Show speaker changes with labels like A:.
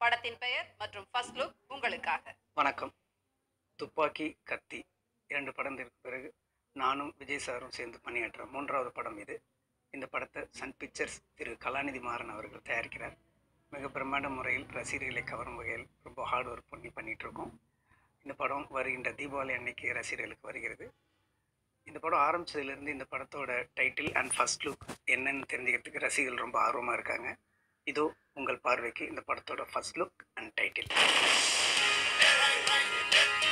A: படத்தின் பெயர் மற்றும் ஃபர்ஸ்ட் லுக் உங்களுக்காக
B: வணக்கம் துப்பாக்கி கத்தி இரண்டு படத்திற்கு பிறகு நானும் விஜய் சாரும் சேர்ந்து பணியாற்ற மூன்றாவது படம் இது இந்த படத்தை சன் பிக்சர்ஸ் திரு கலாநிதி மாறன் அவர்கள் தயாரிக்கிறார் மிக பிரம்மாண்ட முறையில் ரசிகர்களை கவரும் வகையில் ரொம்ப ஹார்ட் ஒர்க் பண்ணி பண்ணிட்டு இருக்கோம் இந்த படம் வருகின்ற தீபாவளி அன்னைக்கு ரசிகர்களுக்கு வருகிறது இந்த படம் ஆரம்பிச்சதுலேருந்து இந்த படத்தோட டைட்டில் அண்ட் ஃபர்ஸ்ட் லுக் என்னன்னு தெரிஞ்சுக்கிறதுக்கு ரசிகர்கள் ரொம்ப ஆர்வமாக இருக்காங்க இதோ உங்கள் பார்வைக்கு இந்த படத்தோட ஃபர்ஸ்ட் லுக் அண்ட் டைட்டில்